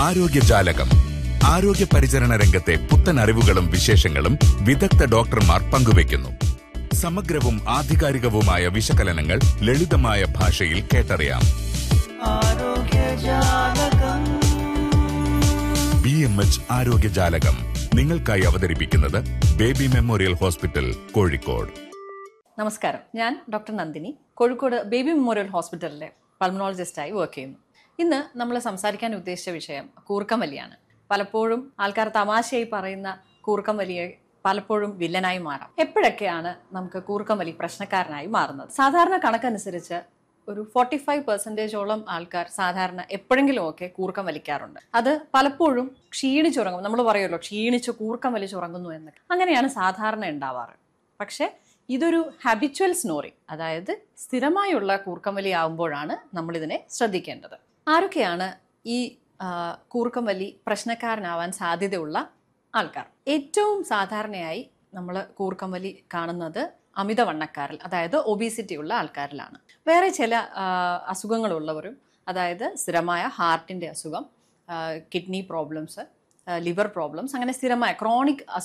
ആരോഗ്യജാലകം ആരോഗ്യ പരിചരണ രംഗത്തെ പുത്തൻ അറിവുകളും വിശേഷങ്ങളും വിദഗ്ധ ഡോക്ടർമാർ പങ്കുവയ്ക്കുന്നു സമഗ്രവും ആധികാരികവുമായ വിശകലനങ്ങൾ ലളിതമായ ഭാഷയിൽ കേട്ടറിയാം ബി എം എച്ച് ആരോഗ്യജാലകം നിങ്ങൾക്കായി അവതരിപ്പിക്കുന്നത് ബേബി മെമ്മോറിയൽ ഹോസ്പിറ്റൽ കോഴിക്കോട് നമസ്കാരം ഞാൻ doctor Nandini Kozhikode Baby Memorial ഹോസ്പിറ്റലിലെ പൾമണോളജിസ്റ്റായി വർക്ക് ചെയ്യുന്നു ഇന്ന് നമ്മൾ സംസാരിക്കാൻ ഉദ്ദേശിച്ച വിഷയം കൂർക്കമലിയാണ് പലപ്പോഴും ആൾക്കാർ തമാശയായി പറയുന്ന കൂർക്കമലിയെ പലപ്പോഴും വില്ലനായി മാറാം എപ്പോഴൊക്കെയാണ് നമുക്ക് കൂർക്കമലി പ്രശ്നക്കാരനായി മാറുന്നത് സാധാരണ കണക്കനുസരിച്ച് ഒരു ഫോർട്ടി ഫൈവ് പെർസെൻറ്റേജോളം ആൾക്കാർ സാധാരണ എപ്പോഴെങ്കിലും ഒക്കെ കൂർക്കം വലിക്കാറുണ്ട് അത് പലപ്പോഴും ക്ഷീണിച്ചുറങ്ങും നമ്മൾ പറയുമല്ലോ ക്ഷീണിച്ച് കൂർക്കം വലിച്ചുറങ്ങുന്നു എന്ന് അങ്ങനെയാണ് സാധാരണ ഉണ്ടാവാറ് പക്ഷേ ഇതൊരു ഹാബിച്വൽ സ്നോറിങ് അതായത് സ്ഥിരമായുള്ള കൂർക്കംവലി ആവുമ്പോഴാണ് നമ്മളിതിനെ ശ്രദ്ധിക്കേണ്ടത് ആരൊക്കെയാണ് ഈ ആ, കൂർക്കംവലി പ്രശ്നക്കാരനാവാൻ സാധ്യതയുള്ള ആൾക്കാർ ഏറ്റവും സാധാരണയായി നമ്മൾ കൂർക്കംവലി കാണുന്നത് അമിതവണ്ണക്കാരിൽ അതായത് ഒബീസിറ്റി ഉള്ള ആൾക്കാരിലാണ് വേറെ ചില ആ, അസുഖങ്ങളുള്ളവരും അതായത് സ്ഥിരമായ ഹാർട്ടിൻ്റെ അസുഖം കിഡ്നി പ്രോബ്ലംസ് ലിവർ പ്രോബ്ലംസ് അങ്ങനെ സ്ഥിരമായ ക്രോണിക്